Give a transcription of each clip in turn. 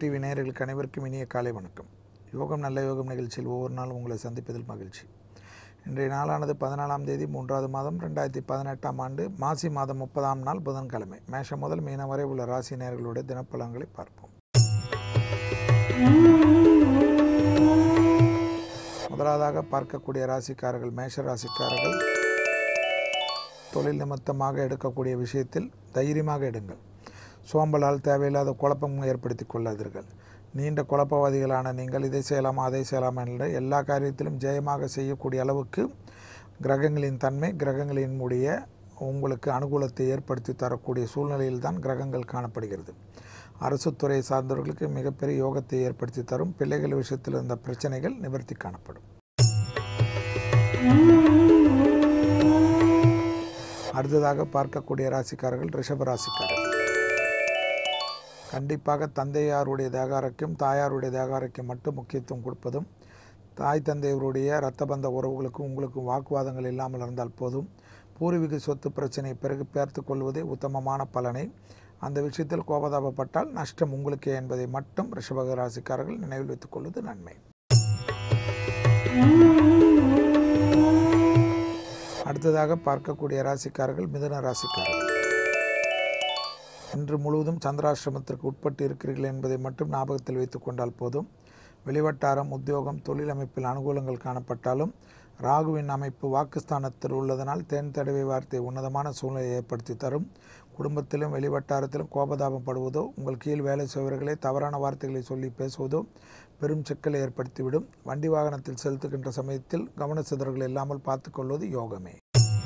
TV நேயர்களுக்கு அனைவருக்கும் இனிய காலை வணக்கம் யோகம் நல்ல யோகம் நிகழ்ச்சியில் ஒவ்வொரு நாளும் உங்களை சந்திப்பதில் மகிழ்ச்சி இன்றைய நாளானது பதினாலாம் தேதி மூன்றாவது மாதம் ரெண்டாயிரத்தி பதினெட்டாம் ஆண்டு மாசி மாதம் முப்பதாம் நாள் புதன்கிழமை மேஷம் முதல் மீனம் வரை உள்ள ராசி நேயர்களுடைய தினப்பலன்களை பார்ப்போம் முதலாவதாக பார்க்கக்கூடிய ராசிக்காரர்கள் மேஷ ராசிக்காரர்கள் தொழில் நிமித்தமாக எடுக்கக்கூடிய விஷயத்தில் தைரியமாக எடுங்கள் சோம்பலால் தேவையில்லாத குழப்பம் ஏற்படுத்தி கொள்ளாதீர்கள் நீண்ட குழப்பவாதிகளான நீங்கள் இதை செய்யலாமா அதை செய்யலாமா என்ற எல்லா காரியத்திலும் ஜெயமாக செய்யக்கூடிய அளவுக்கு கிரகங்களின் தன்மை கிரகங்களின் உடைய உங்களுக்கு அனுகூலத்தை ஏற்படுத்தி தரக்கூடிய சூழ்நிலையில் தான் கிரகங்கள் காணப்படுகிறது அரசு துறை சார்ந்தவர்களுக்கு மிகப்பெரிய யோகத்தை ஏற்படுத்தி தரும் பிள்ளைகள் விஷயத்தில் இருந்த பிரச்சனைகள் நிவர்த்தி காணப்படும் அடுத்ததாக பார்க்கக்கூடிய ராசிக்காரர்கள் ரிஷப ராசிக்காரர்கள் கண்டிப்பாக தந்தையாருடைய தேகாரக்கும் தாயாருடைய தேகாரக்கும் மட்டும் முக்கியத்துவம் கொடுப்பதும் தாய் தந்தையருடைய இரத்த பந்த உறவுகளுக்கும் உங்களுக்கும் வாக்குவாதங்கள் இல்லாமல் இருந்தால் போதும் பூர்வீக சொத்து பிரச்சனையை பிறகு பேர்த்து கொள்வதே உத்தமமான பலனை அந்த விஷயத்தில் கோபதாபப்பட்டால் நஷ்டம் உங்களுக்கே என்பதை மட்டும் ரிஷபக ராசிக்காரர்கள் நினைவில் வைத்துக் கொள்வது நன்மை அடுத்ததாக பார்க்கக்கூடிய ராசிக்காரர்கள் மிதுன ராசிக்காரர்கள் இன்று முழுவதும் சந்திராசிரமத்திற்கு உட்பட்டு இருக்கிறீர்கள் என்பதை மட்டும் ஞாபகத்தில் வைத்துக் கொண்டால் போதும் வெளிவட்டாரம் உத்தியோகம் தொழில் அமைப்பில் அனுகூலங்கள் காணப்பட்டாலும் ராகுவின் அமைப்பு வாக்குஸ்தானத்தில் உள்ளதனால் தேன் தடவை வார்த்தை உன்னதமான சூழ்நிலையை ஏற்படுத்தி தரும் குடும்பத்திலும் வெளிவட்டாரத்திலும் கோபதாபம் படுவதோ உங்கள் கீழ் வேலை செய்வர்களே தவறான வார்த்தைகளை சொல்லி பேசுவதோ பெரும் சிக்கலை ஏற்படுத்திவிடும் வண்டி வாகனத்தில் செலுத்துகின்ற சமயத்தில் கவன சிதறல்கள் இல்லாமல் பார்த்துக்கொள்வது யோகமே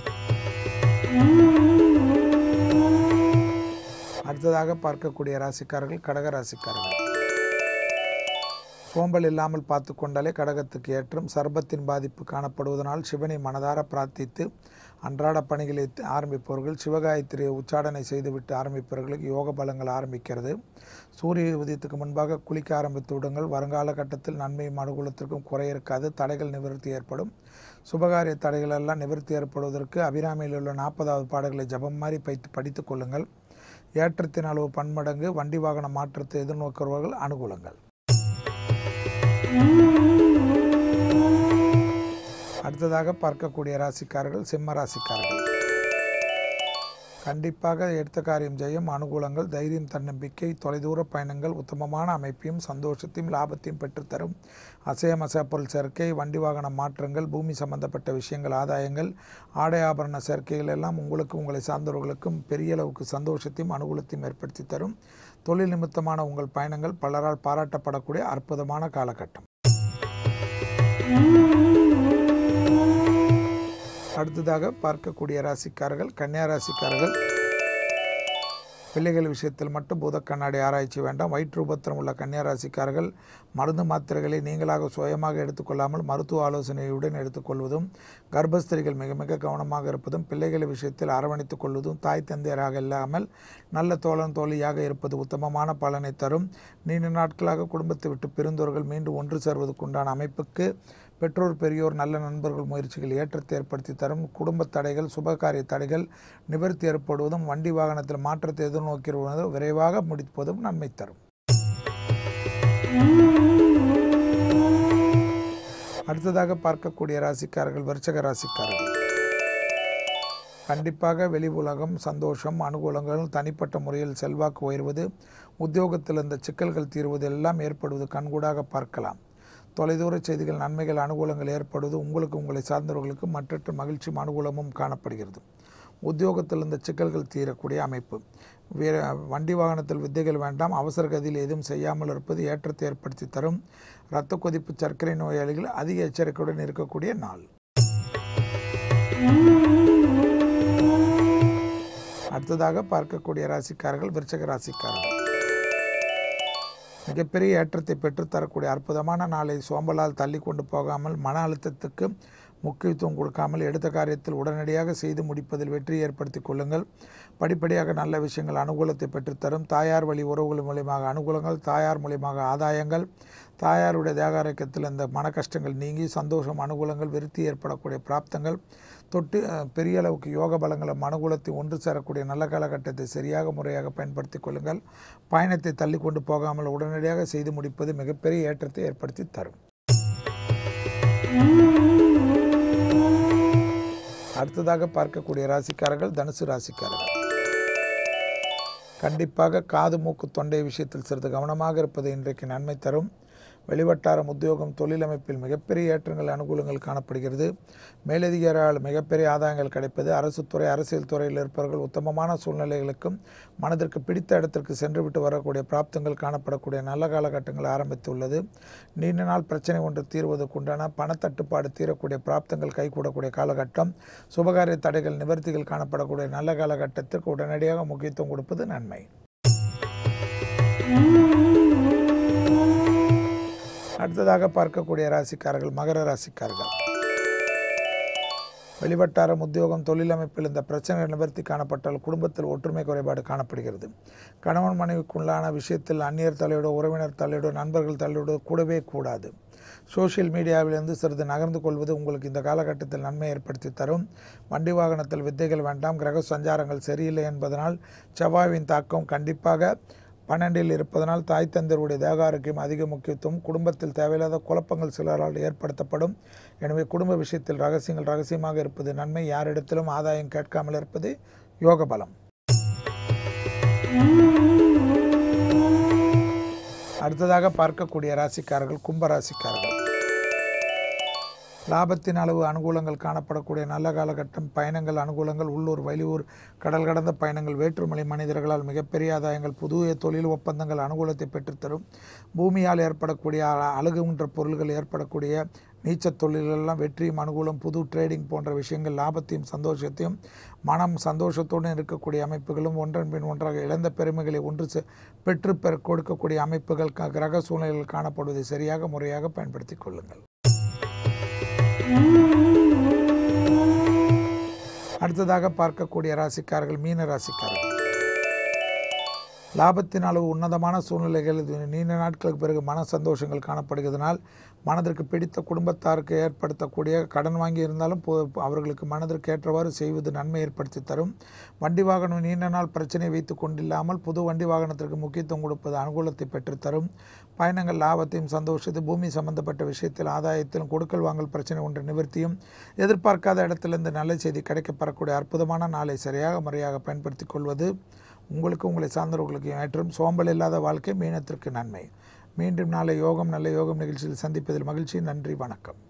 அடுத்ததாக பார்க்கக்கூடிய ராசிக்காரர்கள் கடக ராசிக்காரர்கள் சோம்பல் இல்லாமல் பார்த்து கொண்டாலே கடகத்துக்கு ஏற்றம் சர்பத்தின் பாதிப்பு காணப்படுவதனால் சிவனை மனதார பிரார்த்தித்து அன்றாட பணிகளை ஆரம்பிப்பவர்கள் சிவகாயத்திரியை உச்சாடனை செய்துவிட்டு ஆரம்பிப்பவர்களுக்கு யோக பலங்கள் ஆரம்பிக்கிறது சூரிய உதயத்துக்கு முன்பாக குளிக்க ஆரம்பித்து விடுங்கள் வருங்கால கட்டத்தில் நன்மையும் அனுகூலத்திற்கும் குறை இருக்காது தடைகள் நிவர்த்தி ஏற்படும் சுபகாரிய தடைகள் எல்லாம் நிவர்த்தி ஏற்படுவதற்கு அபிராமியில் உள்ள நாற்பதாவது பாடல்களை ஜபம் மாதிரி பைத்து படித்துக் கொள்ளுங்கள் ஏற்றத்தின் அளவு பன்மடங்கு வண்டி வாகன மாற்றத்தை எதிர்நோக்குறவர்கள் அனுகூலங்கள் அடுத்ததாக பார்க்கக்கூடிய ராசிக்காரர்கள் சிம்ம ராசிக்காரர்கள் கண்டிப்பாக எடுத்த காரியம் ஜெயம் அனுகூலங்கள் தைரியம் தன்னம்பிக்கை தொலைதூர பயணங்கள் உத்தமமான அமைப்பையும் சந்தோஷத்தையும் லாபத்தையும் பெற்றுத்தரும் அசையம் பொருள் சேர்க்கை வண்டி வாகன மாற்றங்கள் பூமி சம்பந்தப்பட்ட விஷயங்கள் ஆதாயங்கள் ஆடை ஆபரண சேர்க்கைகள் எல்லாம் உங்களுக்கு உங்களை சார்ந்தவர்களுக்கும் பெரிய அளவுக்கு சந்தோஷத்தையும் அனுகூலத்தையும் ஏற்படுத்தி தரும் தொழில் நிமித்தமான உங்கள் பயணங்கள் பலரால் பாராட்டப்படக்கூடிய அற்புதமான காலகட்டம் அடுத்ததாக பார்க்கக்கூடிய ராசிக்காரர்கள் கன்னியா ராசிக்காரர்கள் பிள்ளைகள் விஷயத்தில் மட்டும் பூத கண்ணாடி ஆராய்ச்சி வேண்டாம் வயிற்று உபத்திரம் உள்ள கன்னியா ராசிக்காரர்கள் மருந்து மாத்திரைகளை நீங்களாக சுயமாக எடுத்துக்கொள்ளாமல் மருத்துவ ஆலோசனையுடன் எடுத்துக்கொள்வதும் கர்ப்பஸ்திரிகள் மிக மிக கவனமாக இருப்பதும் பிள்ளைகள் விஷயத்தில் அரவணைத்துக் கொள்வதும் தாய் தந்தையராக இல்லாமல் நல்ல தோழன் தோழியாக இருப்பது உத்தமமான பலனை தரும் நீண்ட நாட்களாக குடும்பத்தை விட்டு பிரிந்தவர்கள் மீண்டும் ஒன்று சேர்வதற்குண்டான அமைப்புக்கு பெற்றோர் பெரியோர் நல்ல நண்பர்கள் முயற்சிகள் ஏற்றத்தை ஏற்படுத்தி தரும் குடும்ப தடைகள் சுபகாரிய தடைகள் நிவர்த்தி ஏற்படுவதும் வண்டி வாகனத்தில் மாற்றத்தை எதிர்நோக்கிடுவதும் விரைவாக முடிப்பதும் நன்மை தரும் அடுத்ததாக பார்க்கக்கூடிய ராசிக்காரர்கள் விருச்சக ராசிக்காரர்கள் கண்டிப்பாக வெளி உலகம் சந்தோஷம் அனுகூலங்கள் தனிப்பட்ட முறையில் செல்வாக்கு உயர்வது உத்தியோகத்தில் இந்த சிக்கல்கள் தீர்வது எல்லாம் ஏற்படுவது கண்கூடாக பார்க்கலாம் தொலைதூர செய்திகள் நன்மைகள் அனுகூலங்கள் ஏற்படுவது உங்களுக்கு உங்களை சார்ந்தவர்களுக்கு மற்றற்ற மகிழ்ச்சியும் அனுகூலமும் காணப்படுகிறது உத்தியோகத்தில் இந்த சிக்கல்கள் தீரக்கூடிய அமைப்பு வேற வண்டி வாகனத்தில் வித்தைகள் வேண்டாம் அவசர கதியில் எதுவும் செய்யாமல் இருப்பது ஏற்றத்தை ஏற்படுத்தி தரும் இரத்த கொதிப்பு சர்க்கரை நோயாளிகள் அதிக எச்சரிக்கையுடன் இருக்கக்கூடிய நாள் அடுத்ததாக பார்க்கக்கூடிய ராசிக்காரர்கள் விருச்சக ராசிக்காரர்கள் மிகப்பெரிய ஏற்றத்தை பெற்றுத்தரக்கூடிய அற்புதமான நாளை சோம்பலால் தள்ளி கொண்டு போகாமல் மன அழுத்தத்துக்கு முக்கியத்துவம் கொடுக்காமல் எடுத்த காரியத்தில் உடனடியாக செய்து முடிப்பதில் வெற்றி ஏற்படுத்தி கொள்ளுங்கள் படிப்படியாக நல்ல விஷயங்கள் அனுகூலத்தை பெற்றுத்தரும் தாயார் வழி உறவுகள் மூலியமாக அனுகூலங்கள் தாயார் மூலியமாக ஆதாயங்கள் தாயாருடைய தேகாரக்கத்தில் இந்த மன கஷ்டங்கள் நீங்கி சந்தோஷம் அனுகூலங்கள் விருத்தி ஏற்படக்கூடிய பிராப்தங்கள் தொட்டு அஹ், பெரிய அளவுக்கு யோக பலங்களும் அனுகூலத்தை ஒன்று சேரக்கூடிய நல்ல காலகட்டத்தை சரியாக முறையாக பயன்படுத்திக் கொள்ளுங்கள் பயணத்தை தள்ளி கொண்டு போகாமல் உடனடியாக செய்து முடிப்பது மிகப்பெரிய ஏற்றத்தை ஏற்படுத்தி தரும் அடுத்ததாக பார்க்கக்கூடிய ராசிக்காரர்கள் தனுசு ராசிக்காரர்கள் கண்டிப்பாக காது மூக்கு தொண்டை விஷயத்தில் சிறிது கவனமாக இருப்பது இன்றைக்கு நன்மை தரும் வெளிவட்டாரம் உத்தியோகம் தொழில் அமைப்பில் மிகப்பெரிய ஏற்றங்கள் அனுகூலங்கள் காணப்படுகிறது மேலதிகாரியால் மிகப்பெரிய ஆதாயங்கள் கிடைப்பது அரசு துறை அரசியல் துறையில் இருப்பவர்கள் உத்தமமான சூழ்நிலைகளுக்கும் மனதிற்கு பிடித்த இடத்திற்கு சென்றுவிட்டு வரக்கூடிய பிராப்தங்கள் காணப்படக்கூடிய நல்ல காலகட்டங்கள் ஆரம்பித்துள்ளது நீண்ட நாள் பிரச்சனை ஒன்று தீர்வதற்குண்டான பணத்தட்டுப்பாடு தீரக்கூடிய பிராப்தங்கள் கைகூடக்கூடிய காலகட்டம் சுபகாரிய தடைகள் நிவர்த்திகள் காணப்படக்கூடிய நல்ல காலகட்டத்திற்கு உடனடியாக முக்கியத்துவம் கொடுப்பது நன்மை அடுத்ததாக பார்க்கக்கூடிய ராசிக்காரர்கள் மகர ராசிக்காரர்கள் வெளிவட்டாரம் உத்தியோகம் தொழில் அமைப்பில் இந்த பிரச்சனைகள் நிவர்த்தி காணப்பட்டால் குடும்பத்தில் ஒற்றுமை குறைபாடு காணப்படுகிறது கணவன் மனைவிக்குள்ளான விஷயத்தில் அந்நியர் தலையோடு உறவினர் தலையோடு நண்பர்கள் தலையோடு கூடவே கூடாது சோஷியல் மீடியாவிலிருந்து சிறிது நகர்ந்து கொள்வது உங்களுக்கு இந்த காலகட்டத்தில் நன்மை ஏற்படுத்தி தரும் வண்டி வாகனத்தில் வித்தைகள் வேண்டாம் கிரக சஞ்சாரங்கள் சரியில்லை என்பதனால் செவ்வாயின் தாக்கம் கண்டிப்பாக பன்னெண்டில் இருப்பதனால் தாய் தந்தருடைய தேக ஆரோக்கியம் அதிக முக்கியத்துவம் குடும்பத்தில் தேவையில்லாத குழப்பங்கள் சிலரால் ஏற்படுத்தப்படும் எனவே குடும்ப விஷயத்தில் ரகசியங்கள் ரகசியமாக இருப்பது நன்மை யாரிடத்திலும் ஆதாயம் கேட்காமல் இருப்பது யோக பலம் அடுத்ததாக பார்க்கக்கூடிய ராசிக்காரர்கள் கும்ப ராசிக்காரர்கள் லாபத்தின் அளவு அனுகூலங்கள் காணப்படக்கூடிய நல்ல காலகட்டம் பயணங்கள் அனுகூலங்கள் உள்ளூர் வெளியூர் கடல் கடந்த பயணங்கள் வேற்றுமொழி மனிதர்களால் மிகப்பெரிய ஆதாயங்கள் புதிய தொழில் ஒப்பந்தங்கள் அனுகூலத்தை பெற்றுத்தரும் பூமியால் ஏற்படக்கூடிய அ- அழுகுகின்ற பொருள்கள் ஏற்படக்கூடிய நீச்சத் தொழில்களெல்லாம் வெற்றியும் அனுகூலம் புது ட்ரேடிங் போன்ற விஷயங்கள் லாபத்தையும் சந்தோஷத்தையும் மனம் சந்தோஷத்துடன் இருக்கக்கூடிய அமைப்புகளும் ஒன்றன் பின் ஒன்றாக இழந்த பெருமைகளை ஒன்று சே- பெற்று பெற கொடுக்கக்கூடிய அமைப்புகள் க- கிரக சூழ்நிலைகள் காணப்படுவதை சரியாக முறையாக பயன்படுத்திக் கொள்ளுங்கள் அடுத்ததாக பார்க்கக்கூடிய ராசிக்காரர்கள் மீன ராசிக்காரர்கள் லாபத்தின் அளவு உன்னதமான சூழ்நிலைகள் இது நீண்ட நாட்களுக்கு பிறகு மன சந்தோஷங்கள் காணப்படுகிறதுனால் மனதிற்கு பிடித்த குடும்பத்தாருக்கு ஏற்படுத்தக்கூடிய கடன் வாங்கி இருந்தாலும் போ- அவர்களுக்கு மனதிற்கு ஏற்றவாறு செய்வது நன்மை ஏற்படுத்தி தரும் வண்டி வாகனம் நீண்ட நாள் பிரச்சனை வைத்து கொண்டில்லாமல் புது வண்டி வாகனத்திற்கு முக்கியத்துவம் கொடுப்பது அனுகூலத்தை பெற்றுத்தரும் பயணங்கள் லாபத்தையும் சந்தோஷத்தை பூமி சம்பந்தப்பட்ட விஷயத்தில் ஆதாயத்திலும் கொடுக்கல் வாங்கல் பிரச்சனை ஒன்று நிவர்த்தியும் எதிர்பார்க்காத இடத்திலிருந்து நல்ல செய்தி கிடைக்கப்பெறக்கூடிய அற்புதமான நாளை சரியாக முறையாக பயன்படுத்திக் கொள்வது உங்களுக்கு உங்களை சார்ந்தவர்களுக்கு ஏற்றம் சோம்பல் இல்லாத வாழ்க்கை மீனத்திற்கு நன்மை மீண்டும் நாளை யோகம் நல்ல யோகம் நிகழ்ச்சியில் சந்திப்பதில் மகிழ்ச்சி நன்றி வணக்கம்